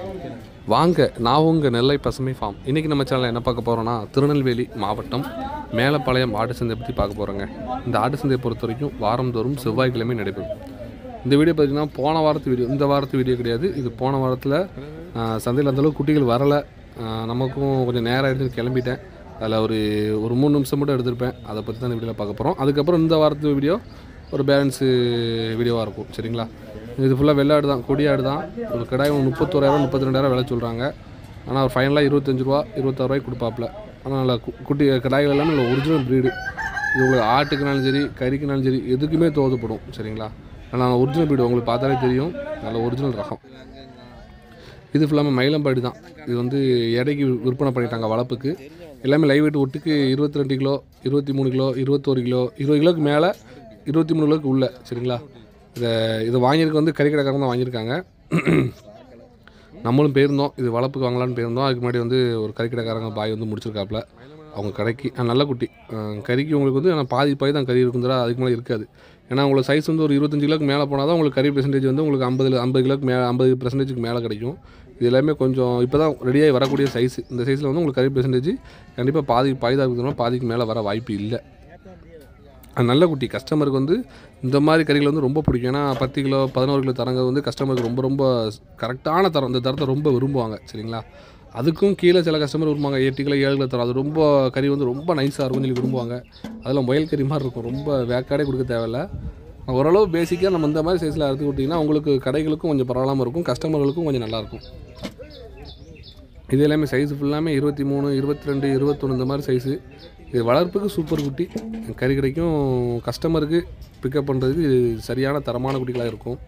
வாங்க நான் உங்கள் நெல்லை பசுமை ஃபார்ம் இன்றைக்கி நம்ம சேனலில் என்ன பார்க்க போகிறோன்னா திருநெல்வேலி மாவட்டம் மேலப்பாளையம் ஆடு சந்தை பற்றி பார்க்க போகிறோங்க இந்த ஆடு சந்தையை பொறுத்த வரைக்கும் வாரந்தோறும் செவ்வாய்க்கிழமை நடைபெறும் இந்த வீடியோ பார்த்தீங்கன்னா போன வாரத்து வீடியோ இந்த வாரத்து வீடியோ கிடையாது இது போன வாரத்தில் சந்தையில் அந்தளவுக்கு குட்டிகள் வரலை ஆஹ் நமக்கும் கொஞ்சம் நேரம் எடுத்து கிளம்பிட்டேன் அதில் ஒரு ஒரு மூணு நிமிஷம் மட்டும் எடுத்திருப்பேன் அதை பற்றி தான் இந்த வீடியோவில் பார்க்க போகிறோம் அதுக்கப்புறம் இந்த வாரத்து வீடியோ ஒரு பேலன்ஸு வீடியோவாக இருக்கும் சரிங்களா இது ஃபுல்லாக வெள்ளாடு தான் கொடியாடு தான் ஒரு கடாயம் முப்பத்தோராயிரம் முப்பத்தி ரெண்டாயிரம் விலை சொல்கிறாங்க ஆனால் அவர் ஃபைனலாக இருபத்தஞ்சு ரூபா இருபத்தாறு ரூபாய்க்கு கொடுப்பாப்புல ஆனால் நல்ல கு- குட்டி கடாய்கள் எல்லாமே நல்ல ஒரிஜினல் ப்ரீடு இது உங்களுக்கு ஆட்டுக்குனாலும் சரி கறிக்குனாலும் சரி எதுக்குமே தோதுப்படும் சரிங்களா ஆனால் ஒரிஜினல் ப்ரீடு உங்களுக்கு பார்த்தாலே தெரியும் நல்ல ஒரிஜினல் ரகம் இது ஃபுல்லாமே மயிலம்பாடி தான் இது வந்து எடைக்கு விற்பனை பண்ணிட்டாங்க வளர்ப்புக்கு எல்லாமே லைவ் வெயிட் ஒட்டுக்கு இருபத்தி ரெண்டு கிலோ இருபத்தி மூணு கிலோ இருபத்தோரு கிலோ இருபது கிலோக்கு மேலே இருபத்தி மூணு கிலோக்கு உள்ள சரிங்களா இதை இதை வாங்கியிருக்க வந்து கறிக்கடைக்காரங்க தான் வாங்கியிருக்காங்க நம்மளும் போயிருந்தோம் இது வளர்ப்புக்கு வாங்கலான்னு போயிருந்தோம் அதுக்கு முன்னாடி வந்து ஒரு கறிக்கடைக்காரங்க பாய் வந்து முடிச்சிருக்காப்புல அவங்க கடைக்கு ஆ, நல்ல குட்டி ஆ, கறிக்கு உங்களுக்கு வந்து ஆனால் பாதி பாய் தான் கறி இருக்கும் தவிர அதுக்கு மேலே இருக்காது ஏன்னா உங்களுக்கு சைஸ் வந்து ஒரு இருபத்தஞ்சு கிலோக்கு மேலே போனால் தான் உங்களுக்கு கறி பெர்சன்டேஜ் வந்து உங்களுக்கு ஐம்பது ஐம்பது கிலோக்கு மேலே ஐம்பது பெர்சன்டேஜுக்கு மேலே கிடைக்கும் இது எல்லாமே கொஞ்சம் இப்போ தான் ரெடியாகி வரக்கூடிய சைஸ் இந்த சைஸில் வந்து உங்களுக்கு கறி பெர்சன்டேஜ் கண்டிப்பாக பாதி பாய் தான் இருக்குதுன்னா பாதிக்கு மேலே வர வாய்ப்பு இல்லை அது நல்ல குட்டி கஸ்டமருக்கு வந்து இந்த மாதிரி கறிகள் வந்து ரொம்ப பிடிக்கும் ஏன்னா பத்து கிலோ பதினோரு கிலோ தரங்க வந்து கஸ்டமருக்கு ரொம்ப ரொம்ப கரெக்டான தரம் இந்த தரத்தை ரொம்ப விரும்புவாங்க சரிங்களா அதுக்கும் கீழே சில கஸ்டமர் விரும்புவாங்க எட்டு கிலோ ஏழு கிலோ தரம் அது ரொம்ப கறி வந்து ரொம்ப நைஸாக இருக்கும்னு சொல்லி விரும்புவாங்க அதெல்லாம் முயல் கறி மாதிரி இருக்கும் ரொம்ப வேக்காடே கொடுக்க தேவையில்ல ஓரளவு பேசிக்காக நம்ம இந்த மாதிரி சைஸில் அறுத்து கொடுத்தீங்கன்னா உங்களுக்கு கடைகளுக்கும் கொஞ்சம் பரவாயில்லாமல் இருக்கும் கஸ்டமர்களுக்கும் கொஞ்சம் நல்லாயிருக்கும் இது எல்லாமே சைஸ் ஃபுல்லாமே இருபத்தி மூணு இருபத்தி ரெண்டு இருபத்தொன்று இந்த மாதிரி சைஸு இது வளர்ப்புக்கு சூப்பர் குட்டி கறி கிடைக்கும் கஸ்டமருக்கு பிக்கப் பண்ணுறதுக்கு இது சரியான தரமான குட்டிகளாக இருக்கும்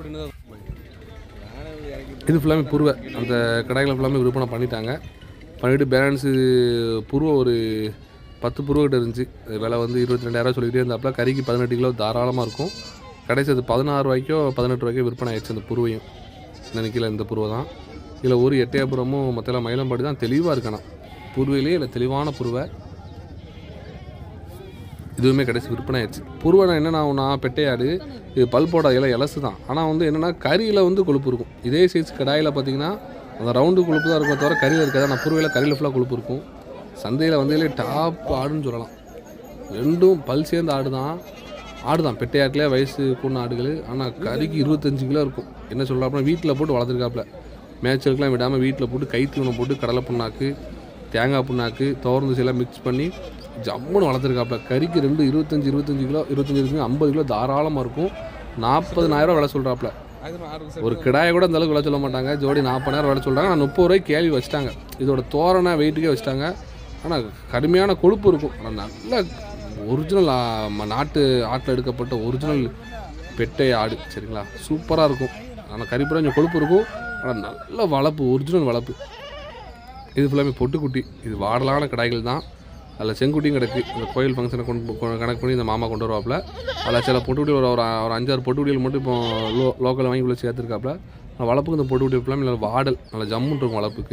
இது ஃபுல்லாமே புருவை அந்த கடைகளை ஃபுல்லாமே விற்பனை பண்ணிட்டாங்க பண்ணிவிட்டு பேலன்ஸு புருவ ஒரு பத்து புருவ கிட்ட இருந்துச்சு அது விலை வந்து இருபத்தி ரெண்டாயிரம் சொல்லிக்கிட்டே இருந்தாப்புல கறிக்கு பதினெட்டு கிலோ தாராளமாக இருக்கும் கடைசி அது பதினாறு ரூபாய்க்கோ பதினெட்டு ரூபாய்க்கோ விற்பனை ஆயிடுச்சு அந்த புருவையும் இந்த நிற்கல இந்த புருவை தான் இதில் ஒரு எட்டயபுரமும் மற்றெல்லாம் மயிலம்பாடி தான் தெளிவாக இருக்கணும் புருவையிலே இல்லை தெளிவான புருவை இதுவுமே கடைசி விற்பனை ஆயிடுச்சு புருவனை என்னென்ன ஆகும்னா பெட்டையாடு இது பல்போட இலை இலசு தான் ஆனால் வந்து என்னென்னா கறியில் வந்து கொழுப்பு இருக்கும் இதே சைஸ் கடாயில் பார்த்தீங்கன்னா அந்த ரவுண்டு கொழுப்பு தான் இருக்கும் தவிர கறியில் இருக்காது ஆனால் புருவையில் கறியில் ஃபுல்லாக கொழுப்பு இருக்கும் சந்தையில் வந்ததுலே டாப் ஆடுன்னு சொல்லலாம் ரெண்டும் பல் சேர்ந்த ஆடு தான் ஆடு தான் பெட்டையாட்டிலே வயசு கூடின ஆடுகள் ஆனால் கறிக்கு இருபத்தஞ்சு கிலோ இருக்கும் என்ன சொல்கிறாப்புல வீட்டில் போட்டு வளர்த்துருக்காப்புல மேய்ச்சலுக்குலாம் விடாமல் வீட்டில் போட்டு கை தீவனம் போட்டு கடலை புண்ணாக்கு தேங்காய் புண்ணாக்கு தோரந்து எல்லாம் மிக்ஸ் பண்ணி ஜம்முன்னு வளர்த்துருக்காப்புல கறிக்கு ரெண்டு இருபத்தஞ்சி இருபத்தஞ்சு கிலோ இருபத்தஞ்சி இருபத்தஞ்சு ஐம்பது கிலோ தாராளமாக இருக்கும் நாற்பதுனாயிரம் விலை சொல்கிறாப்புல ஒரு கிடாயை கூட அந்த அளவுக்கு விலை சொல்ல மாட்டாங்க ஜோடி நாற்பதாயிரம் விலை சொல்கிறாங்க ஆனால் முப்பது ரூபாய்க்கு கேள்வி வச்சுட்டாங்க இதோட தோரணை வெயிட்டுக்கே வச்சுட்டாங்க ஆனால் கடுமையான கொழுப்பு இருக்கும் ஆனால் நல்ல ஒரிஜினல் நாட்டு ஆட்டில் எடுக்கப்பட்ட ஒரிஜினல் பெட்டை ஆடு சரிங்களா சூப்பராக இருக்கும் ஆனால் கறிப்புற கொஞ்சம் கொழுப்பு இருக்கும் ஆனால் நல்ல வளர்ப்பு ஒரிஜினல் வளர்ப்பு இது ஃபுல்லாமே பொட்டுக்குட்டி இது வாடலான கடாய்கள் தான் அதில் செங்குட்டியும் கிடக்கு இந்த கோயில் ஃபங்க்ஷனை கொண்டு கொ- கணக்கு பண்ணி இந்த மாமா கொண்டு வருவாப்புல அதில் சில பொட்டுக்குட்டி ஒரு ஒரு ஒரு அஞ்சாறு பொட்டுக்குட்டிகள் மட்டும் இப்போ லோ லோக்கலில் வாங்கி உள்ள சேர்த்துருக்காப்புல ஆனால் வளர்ப்புக்கு இந்த பொட்டுக்குட்டி ஃபுல்லாமே நல்ல வாடல் நல்ல ஜம்முன்னு இருக்கும் வளர்ப்புக்கு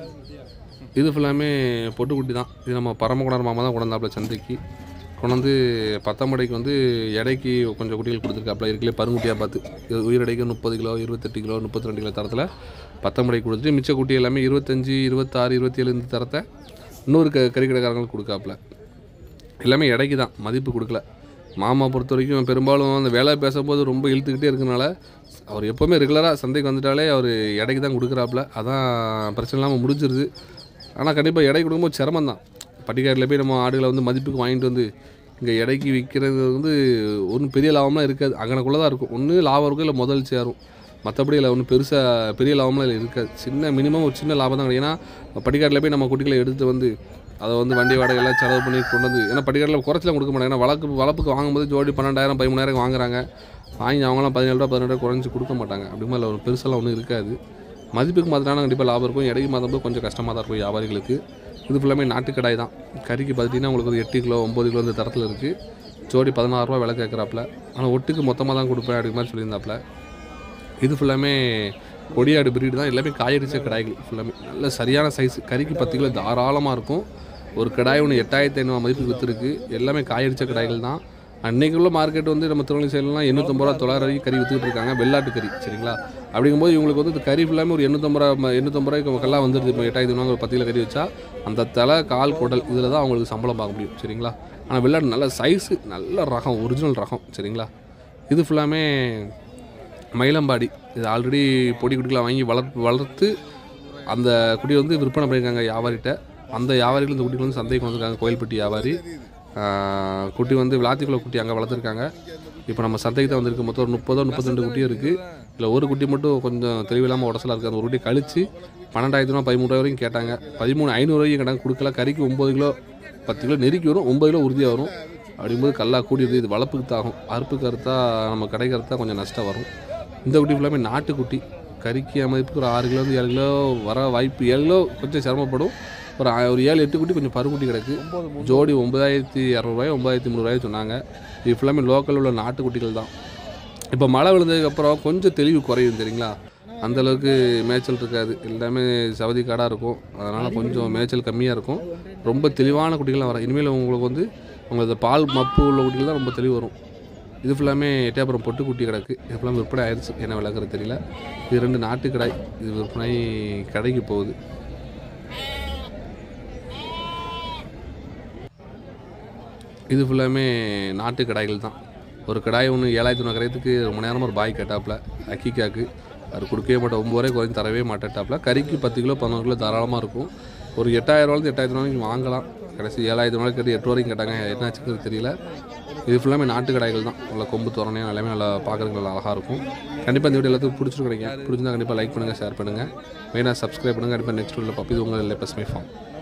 இது ஃபுல்லாமே பொட்டுக்குட்டி தான் இது நம்ம பரமக்குணர் மாமா தான் கொண்டாந்தாப்புல சந்தைக்கு கொண்டாந்து பத்தாம்படைக்கு வந்து எடைக்கு கொஞ்சம் குட்டிகள் கொடுத்துருக்காப்புல இருக்கலே பருங்குட்டியாக பார்த்து இது உயிரடைக்கு முப்பது கிலோ இருபத்தெட்டு கிலோ முப்பத்தி ரெண்டு கிலோ தரத்தில் பத்தாம்படைக்கு கொடுத்துட்டு மிச்ச குட்டி எல்லாமே இருபத்தஞ்சி இருபத்தாறு இருபத்தேழு இந்த தரத்தை இன்னொரு க கறிக்கடைக்காரங்களுக்கு கொடுக்காப்புல எல்லாமே எடைக்கு தான் மதிப்பு கொடுக்கல மாமா பொறுத்த வரைக்கும் பெரும்பாலும் அந்த வேலை பேசும்போது ரொம்ப இழுத்துக்கிட்டே இருக்கனால அவர் எப்போவுமே ரெகுலராக சந்தைக்கு வந்துட்டாலே அவர் எடைக்கு தான் கொடுக்குறாப்புல அதான் பிரச்சனை இல்லாமல் முடிஞ்சிருது ஆனால் கண்டிப்பாக எடை கொடுக்கும்போது சிரமம் தான் பட்டிக்காட்டில் போய் நம்ம ஆடுகளை வந்து மதிப்புக்கு வாங்கிட்டு வந்து இங்கே எடைக்கு விற்கிறது வந்து ஒன்றும் பெரிய லாபம்லாம் இருக்காது அங்கனக்குள்ளே தான் இருக்கும் ஒன்று லாபம் இருக்கும் இல்லை முதல் சேரும் மற்றபடி இல்லை ஒன்றும் பெருசாக பெரிய லாபம்லாம் இதில் இருக்காது சின்ன மினிமம் ஒரு சின்ன லாபம் தான் கிடைக்கும் ஏன்னா பட்டிக்காட்டில் போய் நம்ம குட்டிகளை எடுத்து வந்து அதை வந்து வண்டி வாடகை எல்லாம் செலவு பண்ணி கொண்டு வந்து ஏன்னா பட்டிக்காட்டில் குறைச்சலாம் கொடுக்க மாட்டாங்க ஏன்னா வளர்ப்பு வளர்ப்புக்கு வாங்கும்போது ஜோடி பன்னெண்டாயிரம் பதிமூணாயிரம் வாங்குறாங்க வாங்கி அவங்களாம் பதினேழு ரூபா பதினெட்டு ரூபா குறைஞ்சி கொடுக்க மாட்டாங்க அப்படிமா இல்லை ஒரு பெருசெல்லாம் ஒன்றும் இருக்காது மதிப்புக்கு மாற்றினா கண்டிப்பாக லாபம் இருக்கும் இடைக்கு மாற்றும்போது கொஞ்சம் கஷ்டமாக தான் இருக்கும் வியாபாரிகளுக்கு இது ஃபுல்லாமே நாட்டுக்கடாய் தான் கறிக்கு பார்த்திங்கன்னா உங்களுக்கு ஒரு எட்டு கிலோ ஒம்பது கிலோ இந்த தரத்தில் இருக்குது ஜோடி பதினாறுரூவா விலை கேட்குறாப்புல ஆனால் ஒட்டுக்கு மொத்தமாக தான் கொடுப்பேன் அப்படி மாதிரி சொல்லியிருந்தாப்புல இது ஃபுல்லாமே கொடியாடு பிரீடு தான் எல்லாமே காயடிச்ச கடாய்கள் ஃபுல்லாமே நல்ல சரியான சைஸ் கறிக்கு பத்து கிலோ தாராளமாக இருக்கும் ஒரு கடாய் ஒன்று எட்டாயிரத்தி ஐநூறு மதிப்பு விற்றுருக்கு எல்லாமே காயடிச்ச கடாய்கள் தான் அன்னைக்கு உள்ள மார்க்கெட் வந்து நம்ம திருநெல்வேலி சைட்லாம் எண்ணூற்றம்பது ரூபா தொள்ளாயிரம் வரைக்கும் கறி விற்றுக்கிட்டு இருக்காங்க வெள்ளாட்டு கறி சரிங்களா அப்படிங்கும்போது இவங்களுக்கு வந்து இந்த கறி ஃபுல்லாமே ஒரு எண்ணூற்றம்பது ரூபா எண்ணூற்றம்பது ரூபாய்க்கு கல்லாம் வந்துடுது இப்போ எட்டாயிரத்தி வாங்க ஒரு பத்து கிலோ கறி வச்சா அந்த தலை கால் குடல் இதில் தான் அவங்களுக்கு சம்பளம் பார்க்க முடியும் சரிங்களா ஆனால் வெள்ளாட்டு நல்ல சைஸு நல்ல ரகம் ஒரிஜினல் ரகம் சரிங்களா இது ஃபுல்லாமே மயிலம்பாடி இது ஆல்ரெடி பொடி குட்டிலாம் வாங்கி வளர்த்து வளர்த்து அந்த குட்டியை வந்து விற்பனை பண்ணியிருக்காங்க வியாபாரிகிட்ட அந்த வியாபாரிகள் இந்த குட்டிகள் வந்து சந்தைக்கு வந்திருக்காங்க கோயில்பட்டி வியாபாரி ஆஹ் குட்டி வந்து விளாத்திக்குள்ள குட்டி அங்கே வளர்த்துருக்காங்க இப்போ நம்ம சந்தைக்கு தான் வந்திருக்கு மொத்தம் ஒரு முப்பதோ முப்பத்திரெண்டு குட்டியும் இருக்குது இதில் ஒரு குட்டி மட்டும் கொஞ்சம் தெளிவில்லாமல் உடசலாக இருக்குது அந்த ஒரு குட்டி கழிச்சு பன்னெண்டாயிரத்தி ரூபா பதிமூணு ரூபாய் வரைக்கும் கேட்டாங்க பதிமூணு ஐநூறு வரைக்கும் கேட்டாங்க கொடுக்கல கறிக்கு ஒம்பது கிலோ பத்து கிலோ நெருக்கி வரும் ஒம்பது கிலோ உறுதியாக வரும் அப்படிங்கும்போது கல்லா கூடியது இது வளர்ப்புக்கு தாகும் அறுப்புக்கு அறுத்தா நம்ம கடைக்கு அறுத்தா கொஞ்சம் நஷ்டம் வரும் இந்த குட்டி ஃபுல்லாமே நாட்டுக்குட்டி கறிக்கு அமைப்புக்கு ஒரு ஆறு கிலோ வந்து ஏழு கிலோ வர வாய்ப்பு ஏழு கிலோ கொஞ்சம் சிரமப்படும் ஒரு ஆ- ஒரு ஏழு எட்டு குட்டி கொஞ்சம் பருக்குட்டி கிடக்கு ஜோடி ஒன்பதாயிரத்தி இரநூறுவாய் ஒன்பதாயிரத்தி முந்நூறுவாய் சொன்னாங்க இது ஃபுல்லாமே லோக்கல் உள்ள நாட்டுக்குட்டிகள் தான் இப்போ மழை விழுந்ததுக்கப்புறம் கொஞ்சம் தெளிவு குறையும் தெரியுங்களா அந்த அளவுக்கு மேய்ச்சல் இருக்காது எல்லாமே சவதி காடாக இருக்கும் அதனால் கொஞ்சம் மேய்ச்சல் கம்மியாக இருக்கும் ரொம்ப தெளிவான குட்டிகள்லாம் வரும் இனிமேல் உங்களுக்கு வந்து உங்களுக்கு பால் மப்பு உள்ள குட்டிகள் தான் ரொம்ப தெளிவு வரும் இது ஃபுல்லாமே எட்டயபுரம் பொட்டு குட்டி கிடக்கு இது ஃபுல்லாமே விற்பனை ஆயிடுச்சு என்ன விளக்குறது தெரியல இது ரெண்டு நாட்டு கடாய் இது விற்பனை கடைக்கு போகுது இது ஃபுல்லாமே நாட்டு கடாய்கள் தான் ஒரு கடாய் ஒன்று ஏழாயிரத்தி ஒன்று கரையத்துக்கு ரொம்ப நேரமாக ஒரு பாய் கேட்டாப்புல அக்கிக்காக்கு அது கொடுக்கவே மாட்டேன் ஒம்பது ரூபாய் குறைஞ்சு தரவே மாட்டேட்டாப்புல கறிக்கு பத்து கிலோ பதினோரு கிலோ தாராளமாக இருக்கும் ஒரு எட்டாயிரம் ரூபாய்க்கு எட்டாயிரத்தி ரூபாய்க்கு வாங்கலாம் கடைசி ஏழாயிரத்தி ரூபாய்க்கு கேட்டு எட்டு வரைக்கும் கேட்டாங்க என்னாச்சுங்கிறது தெரியல இது ஃபுல்லாமே நாட்டு கடாய்கள் தான் நல்லா கொம்பு தோரணையாக எல்லாமே நல்லா பார்க்குறதுக்கு நல்லா அழகாக இருக்கும் கண்டிப்பாக இந்த வீடியோ எல்லாத்துக்கும் பிடிச்சிருக்கும் நினைக்கிறேன் பிடிச்சிருந்தா கண்டிப்பாக லைக் பண்ணுங்கள் ஷேர் பண்ணுங்கள் மெயினாக சப்ஸ்கிரைப் பண்ணுங்கள் கண்டிப்பாக நெக்ஸ்ட் உள்ள பப்பி உங்கள் இல்லை பசுமை ஃபார்ம்